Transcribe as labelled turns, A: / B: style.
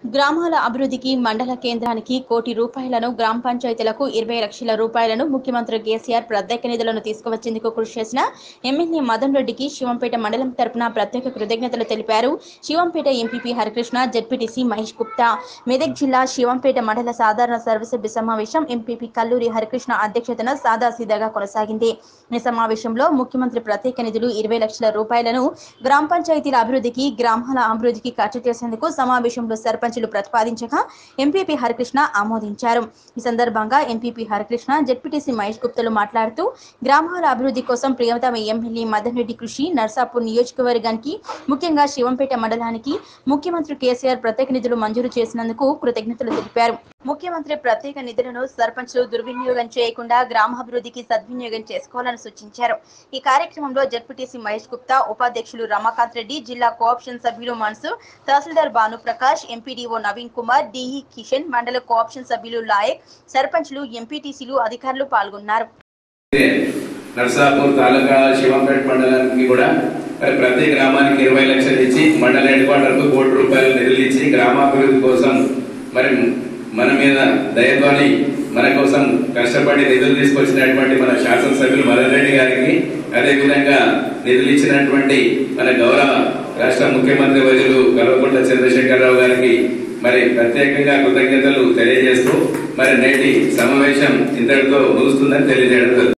A: గ్రామాల అభివృద్ధికి మండల కేంద్రానికి కోటి రూపాయలను గ్రామ పంచాయతీలకు ఇరవై లక్షల రూపాయలను ముఖ్యమంత్రి కేసీఆర్ ప్రత్యేక నిధులను తీసుకువచ్చేందుకు కృషి చేసిన ఎమ్మెల్యే మదన్ రెడ్డికి శివంపేట మండలం తరపున ప్రత్యేక కృతజ్ఞతలు తెలిపారు శివంపేట ఎంపీపీ హరికృష్ణ జడ్పీటీసీ మహేష్ గుప్తా మెదక్ జిల్లా శివంపేట మండల సాధారణ సర్వసభ్య సమావేశం ఎంపీపీ కల్లూరి హరికృష్ణ అధ్యక్షతన సాదాసీదాగా కొనసాగింది ఈ సమావేశంలో ముఖ్యమంత్రి ప్రత్యేక నిధులు ఇరవై లక్షల రూపాయలను గ్రామ పంచాయతీల అభివృద్ధికి గ్రామాల అభివృద్ధికి ఖర్చు చేసేందుకు సమావేశంలో సర్పంచులు ప్రతిపాదించగా ఎంపీపీ హరికృష్ణ ఆమోదించారు ఈ సందర్భంగా ఎంపీపీ హరికృష్ణ జెడ్పీటీసీ మహేష్ గుప్తలు మాట్లాడుతూ గ్రామాల అభివృద్ధి కోసం ప్రియతమ ఎమ్మెల్యే మదన్ రెడ్డి కృషి నర్సాపూర్ నియోజకవర్గానికి ముఖ్యంగా శివంపేట మండలానికి ముఖ్యమంత్రి కేసీఆర్ ప్రత్యేక నిధులు మంజూరు చేసినందుకు కృతజ్ఞతలు తెలిపారు ముఖ్యమంత్రి ప్రత్యేక నిధులను సర్పంచులు దుర్వినియోగం చేయకుండా గ్రామాభివృద్ధికి సద్వినియోగం చేసుకోవాలని సూచించారు ఈ కార్యక్రమంలో జడ్పీటీసీ మహేష్ గుప్తా ఉపాధ్యక్షులు రమాకాంత్ రెడ్డి జిల్లా కోఆప్షన్ సభ్యులు మనసు తహసీల్దార్ భానుప్రకాష్ ఎంపీడీఓ నవీన్ కుమార్ డిఈ కిషన్ మండల కోఆప్షన్ సభ్యులు లాయక్ సర్పంచులు ఎంపీటీసీలు అధికారులు పాల్గొన్నారు
B: నర్సాపూర్ తాలూకా శివంపేట మండలానికి కూడా మరి ప్రతి గ్రామానికి ఇరవై లక్షలు ఇచ్చి మండల హెడ్ క్వార్టర్ కు కోటి రూపాయలు నిధులు ఇచ్చి గ్రామాభివృద్ధి కోసం మరి మన మీద దయతోని మన కోసం కష్టపడి నిధులు తీసుకొచ్చినటువంటి మన శాసనసభ్యులు మదన్ రెడ్డి గారికి అదే విధంగా నిధులు ఇచ్చినటువంటి మన గౌరవ రాష్ట్ర ముఖ్యమంత్రి వర్యులు కల్వకుంట్ల చంద్రశేఖరరావు గారికి మరి ప్రత్యేకంగా కృతజ్ఞతలు తెలియజేస్తూ మరి నేటి సమావేశం ఇంతటితో ముగుస్తుందని తెలియజేయడం జరుగుతుంది